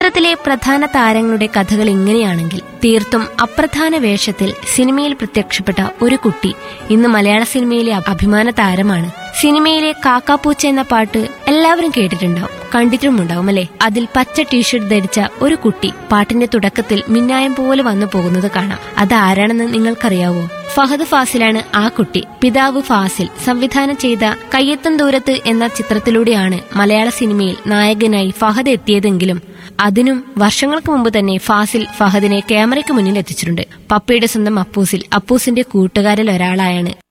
ചിത്രത്തിലെ പ്രധാന താരങ്ങളുടെ കഥകൾ ഇങ്ങനെയാണെങ്കിൽ തീർത്തും അപ്രധാന വേഷത്തിൽ സിനിമയിൽ പ്രത്യക്ഷപ്പെട്ട ഒരു കുട്ടി ഇന്ന് മലയാള സിനിമയിലെ അഭിമാന താരമാണ് സിനിമയിലെ കാക്കാപ്പൂച്ച എന്ന പാട്ട് എല്ലാവരും കേട്ടിട്ടുണ്ടാവും കണ്ടിട്ടുമുണ്ടാവും അല്ലെ അതിൽ പച്ച ടീഷർട്ട് ധരിച്ച ഒരു കുട്ടി പാട്ടിന്റെ തുടക്കത്തിൽ മിന്നായം പോലെ വന്നു പോകുന്നത് കാണാം അത് ആരാണെന്ന് നിങ്ങൾക്കറിയാവോ ഫഹദ് ഫാസിലാണ് ആ കുട്ടി പിതാവ് ഫാസിൽ സംവിധാനം ചെയ്ത കയ്യെത്തും ദൂരത്ത് എന്ന ചിത്രത്തിലൂടെയാണ് മലയാള സിനിമയിൽ നായകനായി ഫഹദ് എത്തിയതെങ്കിലും അതിനും വർഷങ്ങൾക്ക് മുമ്പ് തന്നെ ഫാസിൽ ഫഹദിനെ ക്യാമറയ്ക്ക് മുന്നിൽ എത്തിച്ചിട്ടുണ്ട് പപ്പയുടെ സ്വന്തം അപ്പൂസിൽ അപ്പൂസിന്റെ കൂട്ടുകാരിൽ ഒരാളായാണ്